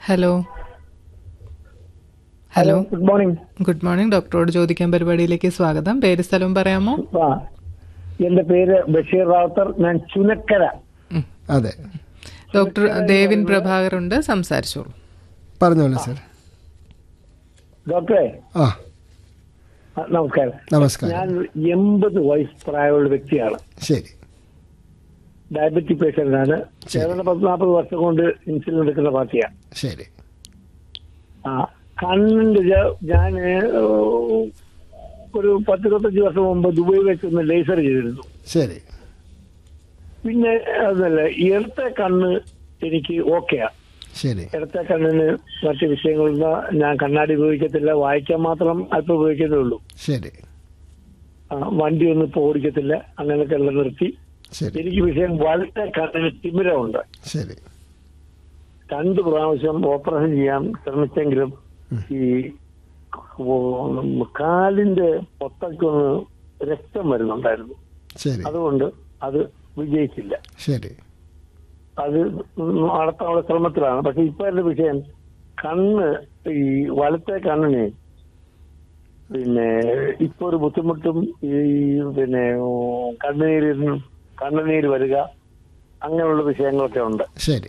Hello hello good morning good morning ഡോക്ടറോട് ചോദിക്കാൻ പരിപാടിയിലേക്ക് സ്വാഗതം പേര് സ്ഥലവും പറയാമോ ആ എന്റെ പേര് ബഷീർ റാവുത്തർ ഞാൻ ചുനക്കര ഉം. അതെ ഡോക്ടർ ദേവിൻ പ്രഭാകർ ഉണ്ട് സംസാരിച്ചോളൂ പറഞ്ഞോളൂ സർ ഡോക്ടറെ ആ ആ, നമസ്കാരം നമസ്കാരം ഞാൻ എൺപത് വയസ്സ് പ്രായമുള്ള വ്യക്തിയാണ് ശരി ഡയബറ്റിക് പേഷ്യന്റ് ആണ് ഏതാണ്ട് പത്ത് നാൽപ്പത് വർഷം കൊണ്ട് ഇൻസുലിൻ എടുക്കുന്ന പാർട്ടിയാണ് ശരി ആ കണ്ണിന്റെ ഞാൻ ഒരു പത്തിരുപത്തഞ്ച് വർഷം മുമ്പ് ദുബായ് വെച്ച് ഒന്ന് ലേസർ ചെയ്തിരുന്നു ശരി പിന്നെ അതല്ല ഇടത്തെ കണ്ണ് എനിക്ക് ഓക്കെയാ ശരി ഇടത്തെ കണ്ണിന് മറ്റ് വിഷയങ്ങളൊന്നും ഞാൻ കണ്ണാടി ഉപയോഗിക്കത്തില്ല വായിക്കാൻ മാത്രം അല്പം ഉപയോഗിക്കുന്നേ ഉള്ളൂ ശരി ആ, വണ്ടി ഒന്നും ഇപ്പൊ ഓടിക്കത്തില്ല അങ്ങനെയൊക്കെ എല്ലാം നിർത്തി ശരി എനിക്ക് വിഷയം വലത്തെ കണ്ണിന് തിമിരമുണ്ട് ശരി രണ്ട് പ്രാവശ്യം ഓപ്പറേഷൻ ചെയ്യാൻ ശ്രമിച്ചെങ്കിലും ഈ ഓ- കാലിന്റെ പൊത്തക്കൊന്ന് രക്തം വരുന്നുണ്ടായിരുന്നു ശരി അതുകൊണ്ട് അത് വിജയിച്ചില്ല ശരി അത് നടത്താനുള്ള ശ്രമത്തിലാണ് പക്ഷെ ഇപ്പൊ എന്റെ വിഷയം കണ്ണ് ഈ വലത്തെ കണ്ണിന് പിന്നെ ഇപ്പൊ ഒരു ബുദ്ധിമുട്ടും ഈ പിന്നെ ഓ, കണ്ണുനീരിന് കണ്ണുനീര് വരിക അങ്ങനെയുള്ള വിഷയങ്ങളൊക്കെ ഉണ്ട് ശരി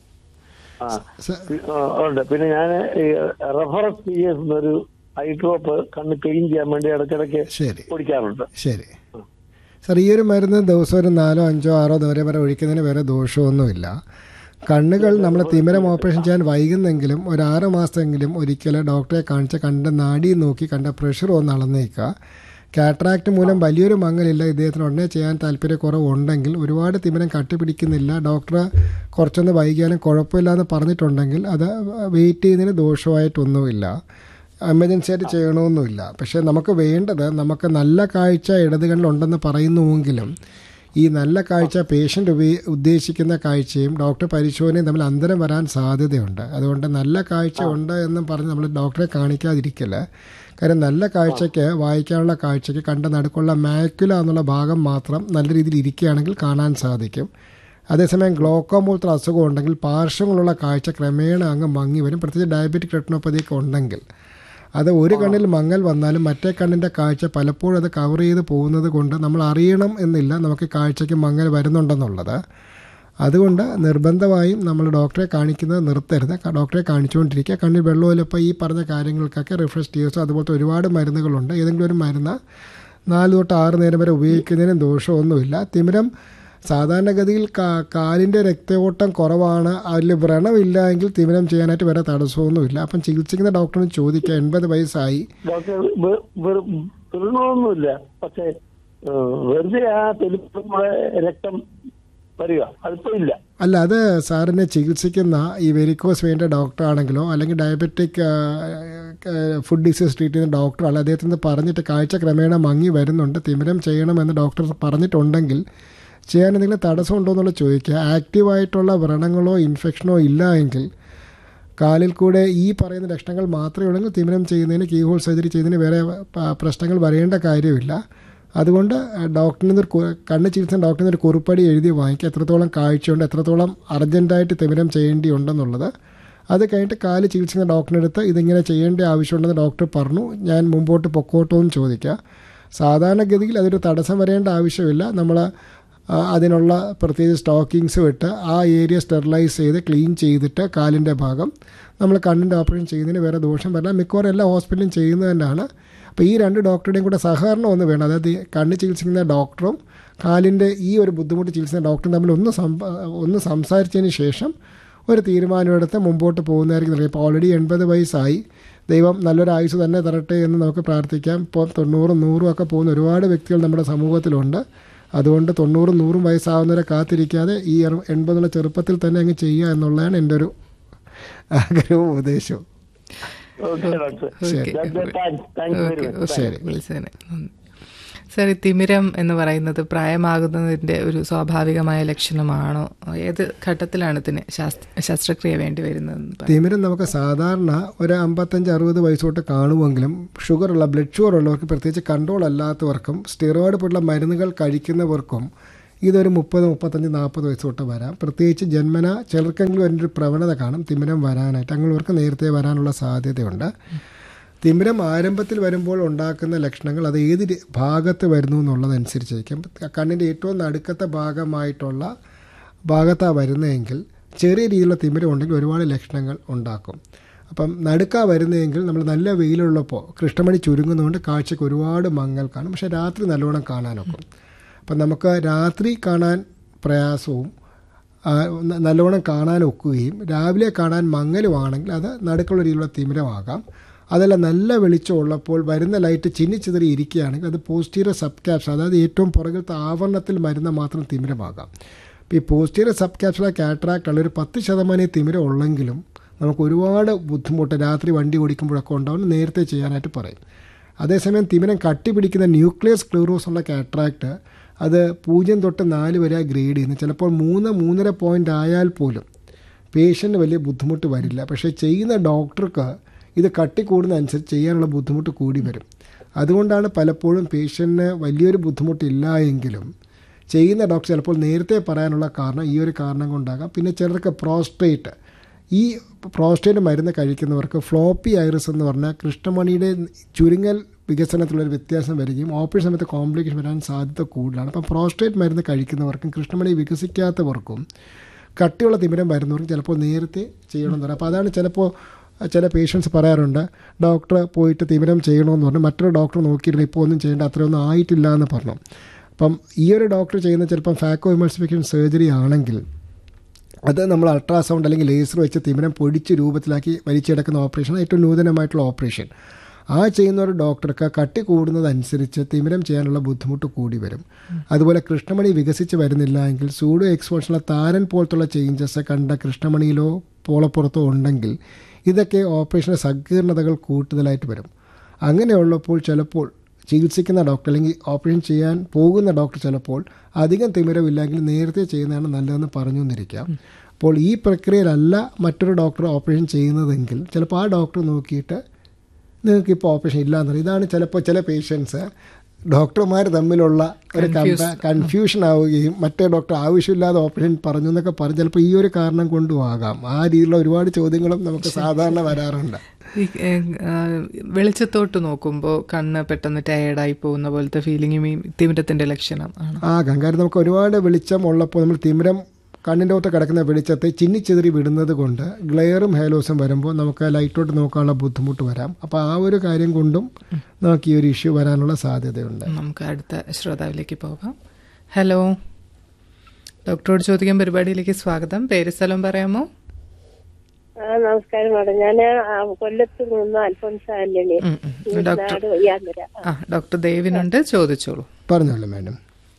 ആ സ- പി- ആ, ഉണ്ട് പിന്നെ ഞാൻ റെഫറൻസ് പി എസ് എന്നൊരു ഐ ഡ്രോപ്പ് കണ്ണ് ക്ലീൻ ചെയ്യാൻ വേണ്ടി ഇടയ്ക്കിടയ്ക്ക് ശരി കുടിക്കാറുണ്ട് ശരി സാർ ഈ ഒരു മരുന്ന് ദിവസം ഒരു നാലോ അഞ്ചോ ആറോ ദൂരെ വരെ ഒഴിക്കുന്നതിന് വേറെ ദോഷമൊന്നുമില്ല കണ്ണുകൾ നമ്മൾ തിമിരം ഓപ്പറേഷൻ ചെയ്യാൻ വൈകുന്നെങ്കിലും ഒരു ആറ് മാസമെങ്കിലും ഒരിക്കൽ ഡോക്ടറെ കാണിച്ച് കണ്ട നാടി നോക്കി കണ്ട പ്രഷർ ഒന്ന് അളന്നേക്കുക കാട്രാക്ട് മൂലം വലിയൊരു മങ്ങലില്ല ഇദ്ദേഹത്തിന് ഉടനെ ചെയ്യാൻ താല്പര്യക്കുറവുണ്ടെങ്കിൽ ഒരുപാട് തിമിരം കട്ടിപ്പിടിക്കുന്നില്ല ഡോക്ടർ കുറച്ചൊന്ന് വൈകിയാലും കുഴപ്പമില്ല എന്ന് പറഞ്ഞിട്ടുണ്ടെങ്കിൽ അത് വെയിറ്റ് ചെയ്യുന്നതിന് ദോഷമായിട്ടൊന്നുമില്ല എമർജൻസി ആയിട്ട് ചെയ്യണമെന്നില്ല പക്ഷേ നമുക്ക് വേണ്ടത് നമുക്ക് നല്ല കാഴ്ച ഇടത് കണ്ണിലുണ്ടെന്ന് പറയുന്നുവെങ്കിലും ഈ നല്ല കാഴ്ച പേഷ്യൻ്റ് ഉപയോ ഉദ്ദേശിക്കുന്ന കാഴ്ചയും ഡോക്ടർ പരിശോധനയും തമ്മിൽ അന്തരം വരാൻ സാധ്യതയുണ്ട് അതുകൊണ്ട് നല്ല കാഴ്ച ഉണ്ട് എന്നും പറഞ്ഞ് നമ്മൾ ഡോക്ടറെ കാണിക്കാതിരിക്കില്ല കാര്യം നല്ല കാഴ്ചയ്ക്ക് വായിക്കാനുള്ള കാഴ്ചയ്ക്ക് കണ്ട നടുക്കുള്ള മാക്കുല എന്നുള്ള ഭാഗം മാത്രം നല്ല രീതിയിൽ ഇരിക്കുകയാണെങ്കിൽ കാണാൻ സാധിക്കും അതേസമയം ഗ്ലോക്കോം പോലത്തെ അസുഖം ഉണ്ടെങ്കിൽ പാർശ്വങ്ങളുള്ള കാഴ്ച ക്രമേണ അങ്ങ് മങ്ങി വരും പ്രത്യേകിച്ച് ഡയബറ്റിക് റെട്ടിനോപ്പതിയൊക്കെ ഉണ്ടെങ്കിൽ അത് ഒരു കണ്ണിൽ മങ്ങൽ വന്നാലും മറ്റേ കണ്ണിൻ്റെ കാഴ്ച പലപ്പോഴും അത് കവർ ചെയ്ത് പോകുന്നത് കൊണ്ട് നമ്മൾ അറിയണം എന്നില്ല നമുക്ക് കാഴ്ചയ്ക്ക് മങ്ങൽ വരുന്നുണ്ടെന്നുള്ളത് അതുകൊണ്ട് നിർബന്ധമായും നമ്മൾ ഡോക്ടറെ കാണിക്കുന്നത് നിർത്തരുത് ക- ഡോക്ടറെ കാണിച്ചുകൊണ്ടിരിക്കുക കണ്ണിൽ വെള്ളമൊലിപ്പോൾ ഈ പറഞ്ഞ കാര്യങ്ങൾക്കൊക്കെ റിഫ്രഷ് ടീയേഴ്സോ അതുപോലത്തെ ഒരുപാട് മരുന്നുകളുണ്ട് ഏതെങ്കിലും ഒരു മരുന്ന് നാല് തൊട്ട് ആറ് നേരം വരെ ഉപയോഗിക്കുന്നതിന് ദോഷമൊന്നുമില്ല തിമിരം സാധാരണഗതിയിൽ കാ- കാലിൻ്റെ രക്തയോട്ടം കുറവാണ് അതിൽ വ്രണമില്ല എങ്കിൽ തിമിരം ചെയ്യാനായിട്ട് വേറെ തടസ്സമൊന്നുമില്ല അപ്പം ചികിത്സിക്കുന്ന ഡോക്ടറിന് ചോദിക്കുക എൺപത് വയസ്സായി ഡോക്ടർ വെ- വെറു- വെറുങ്ങൊന്നുമില്ല പക്ഷെ ഏഹ്, വെറുതെ ആ തൊലിപ്പുറം രക്തം വരിക അതിപ്പോ ഇല്ല അല്ല അത് സാറിനെ ചികിത്സിക്കുന്ന ഈ വെരിക്കോസ് വേണ്ട ഡോക്ടർ ആണെങ്കിലോ അല്ലെങ്കിൽ ഡയബറ്റിക് ഫുഡ് ഡിസീസ് ട്രീറ്റ് ചെയ്യുന്ന ഡോക്ടർ അല്ല അദ്ദേഹത്തിന് പറഞ്ഞിട്ട് കാഴ്ച ക്രമേണ മങ്ങി വരുന്നുണ്ട് തിമിരം ചെയ്യണമെന്ന് ഡോക്ടർ പറഞ്ഞിട്ടുണ്ടെങ്കിൽ ചെയ്യാൻ എന്തെങ്കിലും തടസ്സമുണ്ടോ എന്നുള്ള ചോദിക്കുക ആക്റ്റീവായിട്ടുള്ള വ്രണങ്ങളോ ഇൻഫെക്ഷനോ ഇല്ല എങ്കിൽ കാലിൽ കൂടെ ഈ പറയുന്ന ലക്ഷണങ്ങൾ മാത്രമേ ഉള്ളെങ്കിൽ തിമിരം ചെയ്യുന്നതിന് കീ ഹോൾ സർജറി ചെയ്യുന്നതിന് വേറെ പ- പ്രശ്നങ്ങൾ വരേണ്ട കാര്യമില്ല അതുകൊണ്ട് ഡോക്ടറിൽ നിന്ന് ഒരു കു- കണ്ണ് ചികിത്സ ഡോക്ടറിൽ നിന്ന് ഒരു കുറിപ്പടി എഴുതി വാങ്ങിക്കുക എത്രത്തോളം കാഴ്ചയുണ്ട് എത്രത്തോളം അർജൻറ്റായിട്ട് തിമിരം ചെയ്യേണ്ടിയുണ്ടെന്നുള്ളത് അത് കഴിഞ്ഞിട്ട് കാല് ചികിത്സിക്കുന്ന ഡോക്ടറിൻ്റെ അടുത്ത് ഇതിങ്ങനെ ചെയ്യേണ്ട ആവശ്യമുണ്ടെന്ന് ഡോക്ടർ പറഞ്ഞു ഞാൻ മുമ്പോട്ട് പൊക്കോട്ടോ എന്ന് ചോദിക്കുക സാധാരണഗതിയിൽ അതൊരു തടസ്സം വരേണ്ട ആവശ്യമില്ല നമ്മൾ ആ, അതിനുള്ള പ്രത്യേകിച്ച് സ്റ്റോക്കിങ്സ് വിട്ട് ആ ഏരിയ സ്റ്റെറിലൈസ് ചെയ്ത് ക്ലീൻ ചെയ്തിട്ട് കാലിൻ്റെ ഭാഗം നമ്മൾ കണ്ണിൻ്റെ ഓപ്പറേഷൻ ചെയ്യുന്നതിന് വേറെ ദോഷം വരില്ല മിക്കവാറും എല്ലാ ഹോസ്പിറ്റലും ചെയ്യുന്നത് തന്നെയാണ് അപ്പോൾ ഈ രണ്ട് ഡോക്ടറുടെയും കൂടെ സഹകരണം ഒന്ന് വേണം അതായത് ഈ കണ്ണ് ചികിത്സിക്കുന്ന ഡോക്ടറും കാലിൻ്റെ ഈ ഒരു ബുദ്ധിമുട്ട് ചികിത്സിക്കുന്ന ഡോക്ടറും തമ്മിൽ ഒന്ന് സംപ ഒന്ന് സംസാരിച്ചതിന് ശേഷം ഒരു തീരുമാനമെടുത്ത് മുമ്പോട്ട് പോകുന്നതായിരിക്കും നല്ലത് ഇപ്പോൾ ഓൾറെഡി എൺപത് വയസ്സായി ദൈവം നല്ലൊരു ആയുസ് തന്നെ തരട്ടെ എന്ന് നമുക്ക് പ്രാർത്ഥിക്കാം ഇപ്പോൾ തൊണ്ണൂറും നൂറും ഒക്കെ പോകുന്ന ഒരുപാട് വ്യക്തികൾ നമ്മുടെ സമൂഹത്തിലുണ്ട് അതുകൊണ്ട് തൊണ്ണൂറും നൂറും വയസ്സാവുന്നവരെ കാത്തിരിക്കാതെ ഈ എറു- എൺപതുള്ള ചെറുപ്പത്തിൽ തന്നെ അങ്ങ് ചെയ്യുക എന്നുള്ളതാണ് എൻ്റെ ഒരു ആഗ്രഹവും ഉപദേശവും okay doctor okay. Thank you very okay much okay വിളിച്ചതിന് നന്ദി. സാർ ഈ തിമിരം എന്ന് പറയുന്നത് പ്രായമാകുന്നതിൻ്റെ ഒരു സ്വാഭാവികമായ ലക്ഷണമാണോ ഏത് ഘട്ടത്തിലാണ് ഇതിന് ശാസ്ത്ര ശസ്ത്രക്രിയ വേണ്ടി വരുന്നതെന്ന് പറ- തിമിരം നമുക്ക് സാധാരണ ഒരു അമ്പത്തഞ്ച് അറുപത് വയസ്സ് തൊട്ട് കാണുമെങ്കിലും ഷുഗറുള്ള ബ്ലഡ് ഷുഗർ ഉള്ളവർക്ക് പ്രത്യേകിച്ച് കൺട്രോൾ അല്ലാത്തവർക്കും സ്റ്റിറോയിഡ് പോലുള്ള മരുന്നുകൾ കഴിക്കുന്നവർക്കും ഇതൊരു മുപ്പത് മുപ്പത്തഞ്ച് നാൽപ്പത് വയസ്സ് തൊട്ട് വരാം പ്രത്യേകിച്ച് ജന്മന ചിലർക്കെങ്കിലും അതിൻ്റെ ഒരു പ്രവണത കാണും തിമിരം വരാനായിട്ട് അങ്ങനെയുള്ളവർക്ക് നേരത്തെ വരാനുള്ള സാധ്യതയുണ്ട് തിമിരം ആരംഭത്തിൽ വരുമ്പോൾ ഉണ്ടാക്കുന്ന ലക്ഷണങ്ങൾ അത് ഏത് രി- ഭാഗത്ത് വരുന്നു എന്നുള്ളതനുസരിച്ചിരിക്കും കണ്ണിൻ്റെ ഏറ്റവും നടുക്കത്തെ ഭാഗമായിട്ടുള്ള ഭാഗത്താണ് വരുന്നതെങ്കിൽ ചെറിയ രീതിയിലുള്ള തിമിരം ഉണ്ടെങ്കിൽ ഒരുപാട് ലക്ഷണങ്ങൾ ഉണ്ടാക്കും അപ്പം നടുക്കാ വരുന്നതെങ്കിൽ നമ്മൾ നല്ല വെയിലുള്ളപ്പോൾ കൃഷ്ണമണി ചുരുങ്ങുന്നതുകൊണ്ട് കാഴ്ചയ്ക്ക് ഒരുപാട് മങ്ങൽ കാണും പക്ഷേ രാത്രി നല്ലോണം കാണാനൊക്കും അപ്പം നമുക്ക് രാത്രി കാണാൻ പ്രയാസവും ആ, ന- നല്ലോണം കാണാൻ ഒക്കുകയും രാവിലെ കാണാൻ മങ്ങലുമാണെങ്കിൽ അത് നടുക്കുള്ള രീതിയിലുള്ള തിമിരമാകാം അതല്ല നല്ല വെളിച്ചം ഉള്ളപ്പോൾ വരുന്ന ലൈറ്റ് ചിന്നിച്ചിതറി ഇരിക്കുകയാണെങ്കിൽ അത് പോസ്റ്റീരിയർ സബ് ക്യാപ്സ് അതായത് ഏറ്റവും പുറകിലത്തെ ആവരണത്തിൽ വരുന്ന മാത്രം തിമിരമാകാം ഇപ്പോൾ ഈ പോസ്റ്റീരിയർ സബ് ക്യാപ്സുല കാറ്ററാക്ട് ഉള്ള ഒരു പത്ത് ശതമാനം ഈ തിമിരം ഉള്ളെങ്കിലും നമുക്ക് ഒരുപാട് ബുദ്ധിമുട്ട് രാത്രി വണ്ടി ഓടിക്കുമ്പോഴൊക്കെ ഉണ്ടാവും നേരത്തെ ചെയ്യാനായിട്ട് പറയും അതേസമയം തിമിരം കട്ടി പിടിക്കുന്ന ന്യൂക്ലിയസ് ക്ലൂറോസ് ഉള്ള കാറ്ററാക്ട് അത് പൂജ്യം തൊട്ട് നാല് വരെ ഗ്രേഡ് ചെയ്യുന്നു ചിലപ്പോൾ മൂന്ന് മൂന്നര പോയിൻ്റ് ആയാൽ പോലും പേഷ്യൻ്റ് വലിയ ബുദ്ധിമുട്ട് വരില്ല പക്ഷേ ചെയ്യുന്ന ഡോക്ടർക്ക് ഇത് കട്ടി കൂടുന്ന അനുസരിച്ച് ചെയ്യാനുള്ള ബുദ്ധിമുട്ട് കൂടി വരും അതുകൊണ്ടാണ് പലപ്പോഴും പേഷ്യൻറ്റിന് വലിയൊരു ബുദ്ധിമുട്ടില്ല എങ്കിലും ചെയ്യുന്ന ഡോക്ടർ ചിലപ്പോൾ നേരത്തെ പറയാനുള്ള കാരണം ഈ ഒരു കാരണം കൊണ്ടാകാം പിന്നെ ചിലർക്ക് പ്രോസ്ട്രേറ്റ് ഈ പ്രോസ്റ്റേറ്റ് മരുന്ന് കഴിക്കുന്നവർക്ക് ഫ്ലോപ്പി ഐറിസ് എന്ന് പറഞ്ഞാൽ കൃഷ്ണമണിയുടെ ചുരുങ്ങൽ വികസനത്തിലൊരു വ്യത്യാസം വരികയും ഓപ്പറേഷൻ സമയത്ത് കോംപ്ലിക്കേഷൻ വരാൻ സാധ്യത കൂടുതലാണ് അപ്പം പ്രോസ്റ്റേറ്റ് മരുന്ന് കഴിക്കുന്നവർക്കും കൃഷ്ണമണി വികസിക്കാത്തവർക്കും കട്ടിയുള്ള തിമിരം വരുന്നവർക്കും ചിലപ്പോൾ നേരത്തെ ചെയ്യണമെന്ന് പറയും അപ്പോൾ അതാണ് ചിലപ്പോൾ ചില പേഷ്യൻസ് പറയാറുണ്ട് ഡോക്ടർ പോയിട്ട് തിമിരം ചെയ്യണമെന്ന് പറഞ്ഞു മറ്റൊരു ഡോക്ടർ നോക്കിയിരുന്നു ഇപ്പോൾ ഒന്നും ചെയ്യേണ്ട അത്രയൊന്നും ആയിട്ടില്ല എന്ന് പറഞ്ഞു അപ്പം ഈ ഒരു ഡോക്ടർ ചെയ്യുന്ന ചിലപ്പം ഫാക്കോ ഇമൾസിഫിക്കേഷൻ സർജറി ആണെങ്കിൽ അത് നമ്മൾ അൾട്രാസൗണ്ട് അല്ലെങ്കിൽ ലേസർ വെച്ച് തിമിരം പൊടിച്ച് രൂപത്തിലാക്കി വലിച്ചെടുക്കുന്ന ഓപ്പറേഷൻ ഏറ്റവും നൂതനമായിട്ടുള്ള ഓപ്പറേഷൻ ആ ചെയ്യുന്ന ഒരു ഡോക്ടർക്ക് കട്ടി കൂടുന്നതനുസരിച്ച് തിമിരം ചെയ്യാനുള്ള ബുദ്ധിമുട്ട് കൂടി വരും അതുപോലെ കൃഷ്ണമണി വികസിച്ച് വരുന്നില്ല എങ്കിൽ സൂഡോ എക്സ്പോഷനിലെ താരൻ പോലത്തുള്ള ചേഞ്ചസ് കണ്ട കൃഷ്ണമണിയിലോ പോളപ്പുറത്തോ ഉണ്ടെങ്കിൽ ഇതൊക്കെ ഓപ്പറേഷൻ്റെ സങ്കീർണതകൾ കൂടുതലായിട്ട് വരും അങ്ങനെയുള്ളപ്പോൾ ചിലപ്പോൾ ചികിത്സിക്കുന്ന ഡോക്ടർ അല്ലെങ്കിൽ ഓപ്പറേഷൻ ചെയ്യാൻ പോകുന്ന ഡോക്ടർ ചിലപ്പോൾ അധികം തിമിരമില്ലെങ്കിൽ നേരത്തെ ചെയ്യുന്നതാണ് നല്ലതെന്ന് പറഞ്ഞു എന്നിരിക്കാം അപ്പോൾ ഈ പ്രക്രിയയിലല്ല മറ്റൊരു ഡോക്ടർ ഓപ്പറേഷൻ ചെയ്യുന്നതെങ്കിൽ ചിലപ്പോൾ ആ ഡോക്ടർ നോക്കിയിട്ട് നിങ്ങൾക്ക് ഇപ്പോൾ ഓപ്പറേഷൻ ഇല്ല എന്ന് പറയും ഇതാണ് ചിലപ്പോൾ ചില പേഷ്യൻസ് ഡോക്ടർമാർ തമ്മിലുള്ള ഒരു കൺഫ്യൂഷൻ ആവുകയും മറ്റേ ഡോക്ടർ ആവശ്യമില്ലാതെ ഓപ്പറേഷൻ പറഞ്ഞു എന്നൊക്കെ പറഞ്ഞ് ചിലപ്പോൾ ഈ ഒരു കാരണം കൊണ്ടും ആകാം ആ രീതിയിലുള്ള ഒരുപാട് ചോദ്യങ്ങളും നമുക്ക് സാധാരണ വരാറുണ്ട് ഈ ഏഹ്, ആ, വെളിച്ചത്തോട്ട് നോക്കുമ്പോൾ കണ്ണ് പെട്ടെന്ന് ടയേർഡായി പോകുന്ന പോലത്തെ ഫീലിംഗ് ഈ തിമിരത്തിന്റെ ലക്ഷണം ആണ് ആകാം കാരണം നമുക്ക് ഒരുപാട് വെളിച്ചം ഉള്ളപ്പോൾ നമ്മൾ തിമിരം കണ്ണിൻ്റെ അകത്ത് കിടക്കുന്ന വെളിച്ചത്തെ ചിന്നിച്ചെതിറി വിടുന്നത് കൊണ്ട് ഗ്ലെയറും ഹേലോസും വരുമ്പോൾ നമുക്ക് ലൈറ്റോട്ട് നോക്കാനുള്ള ബുദ്ധിമുട്ട് വരാം അപ്പോൾ ആ ഒരു കാര്യം കൊണ്ടും നമുക്ക് ഈ ഒരു ഇഷ്യൂ വരാനുള്ള സാധ്യതയുണ്ട് നമുക്ക് അടുത്ത ശ്രോതാവിലേക്ക് പോകാം ഹലോ ഡോക്ടറോട് ചോദിക്കാൻ പരിപാടിയിലേക്ക് സ്വാഗതം പേര് സ്ഥലം പറയാമോ ആ നമസ്കാരം മാഡം ഞാൻ കൊല്ലത്ത് നിന്ന് അൽഫോൻസ് ആന്റണി ഉം, ഉം. ഡോക്ടർ നാട് വയ്യാങ്കര ആ ഡോക്ടർ ദേവിനുണ്ട് ചോദിച്ചോളൂ പറഞ്ഞോളൂ മാഡം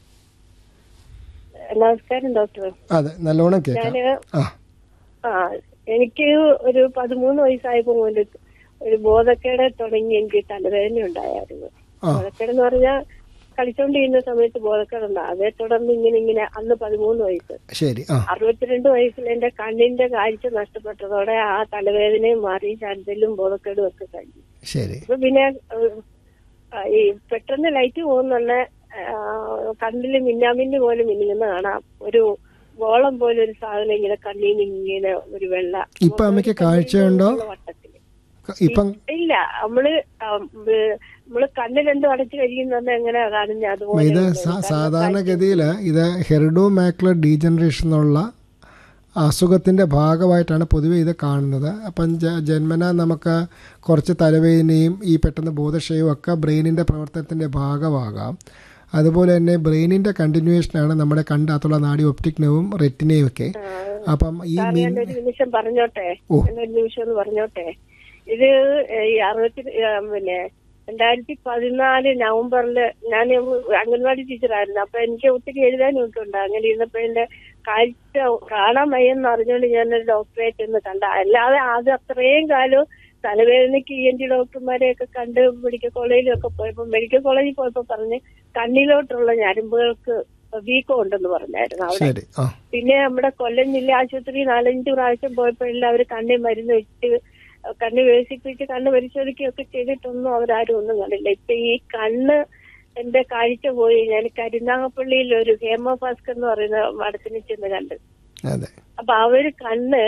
നമസ്കാരം ഡോക്ടർ അതെ നല്ലോണം കേൾക്കാം ഞാന് ആ ആ എനിക്ക് ഒരു പതിമൂന്ന് വയസ്സായപ്പോ മുതൽ ഒരു ബോധക്കേട് തുടങ്ങി എനിക്ക് തലവേദന ഉണ്ടായിരുന്നു ആ. ബോധക്കേട് എന്ന് പറഞ്ഞാൽ കളിച്ചോണ്ടിരുന്ന സമയത്ത് ബോധക്കേടുണ്ട് അതേ തുടർന്ന് ഇങ്ങനെ ഇങ്ങനെ അന്ന് പതിമൂന്ന് വയസ്സ് ശരി ആ അറുപത്തിരണ്ട് വയസ്സിൽ എന്റെ കണ്ണിന്റെ കാഴ്ച നഷ്ടപ്പെട്ടതോടെ ആ തലവേദനയും മാറി ചാൻസലും ബോധക്കേടും ഒക്കെ കഴിഞ്ഞു ശരി അപ്പൊ പിന്നെ ഏഹ്, ആ, ഈ പെട്ടെന്ന് ലൈറ്റ് പോകുന്നുള്ള കണ്ണില് മിന്നാമിന്ന് പോലെ മിന്നുന്ന കാണാം ഒരു ഗോളം പോലെ ഒരു സാധനം ഇങ്ങനെ കണ്ണിന് ഇങ്ങനെ ഒരു വെള്ള ഇപ്പൊ അമ്മയ്ക്ക് കാഴ്ചയുണ്ടോ വട്ടത്തില് ഇപ്പം ഇല്ല നമ്മള് ആ, ഏഹ്, നമ്മള് കണ്ണ് രണ്ടും അടച്ചു കഴിയുന്ന എങ്ങനെയാ കാണുന്നത് അതുപോലെ ഇത് ഉണ്ട്. സാ- സാധാരണഗതിയിൽ ഇത് ഹെറിഡോ മാക്ലർ ഡീജനറേഷൻ എന്നുള്ള അസുഖത്തിൻ്റെ ഭാഗമായിട്ടാണ് പൊതുവെ ഇത് കാണുന്നത് അപ്പം ജ- ജന്മന നമുക്ക് കുറച്ച് തലവേദനയും ഈ പെട്ടെന്ന് ബോധക്ഷയവും ഒക്കെ ബ്രെയിനിൻ്റെ പ്രവർത്തനത്തിൻ്റെ ഭാഗമാകാം അതുപോലെ തന്നെ ബ്രെയിനിൻ്റെ കണ്ടിന്യൂവേഷനാണ് നമ്മുടെ കണ്ടകത്തുള്ള നാഡി ഒപ്റ്റിക് നെവും റെറ്റിനെയും ഒക്കെ അപ്പം ഈ സാർ മിൻ ഞാനൊരു നിമിഷം പറഞ്ഞോട്ടെ ഓ. ഞാനൊരു നിമിഷം ഒന്ന് പറഞ്ഞോട്ടെ ഇത് ഏഹ്, ഈ അറുപത്തി ഏഹ്, പിന്നെ രണ്ടായിരത്തി പതിനാല് നവംബറില് ഞാൻ അംഗൻവാടി ടീച്ചറായിരുന്നു അപ്പൊ എനിക്ക് ഒത്തിരി എഴുതാനും ഒക്കെ ഉണ്ട് അങ്ങനെ ഇരുന്നപ്പോ എന്റെ കാഴ്ച കാണാൻ വയ്യെന്ന് അറിഞ്ഞുകൊണ്ട് ഞാനൊരു ഡോക്ടറെ ചെന്ന് കണ്ട അല്ലാതെ അത് അത്രയും കാലം തലവേദനയ്ക്ക് ഇ എൻ ടി ഡോക്ടർമാരെയൊക്കെ കണ്ട് മെഡിക്കൽ കോളേജിലും ഒക്കെ പോയപ്പോ മെഡിക്കൽ കോളേജിൽ പോയപ്പോ പറഞ്ഞ് കണ്ണിലോട്ടുള്ള ഞരമ്പുകൾക്ക് വീക്കം ഉണ്ടെന്ന് പറഞ്ഞായിരുന്നു അവിടെ ശരി ആ പിന്നെ നമ്മുടെ കൊല്ലം ജില്ലാ ആശുപത്രി നാലഞ്ച് പ്രാവശ്യം പോയപ്പോ എല്ലാവരും കണ്ണിൽ മരുന്ന് വെച്ച് കണ്ണ് വികസിപ്പിച്ച് കണ്ണ് പരിശോധിക്കുകയൊക്കെ ചെയ്തിട്ടൊന്നും അവരാരും ഒന്നും കണ്ടില്ല ഇപ്പൊ ഈ കണ്ണ് എന്റെ കാഴ്ച പോയി ഞാൻ കരുനാഗപ്പള്ളിയിൽ ഒരു ഹേമ ഭാസ്കർ എന്ന് പറയുന്ന മഠത്തിന് ചെന്ന് കണ്ട് അതെ അപ്പൊ അവര് കണ്ണ്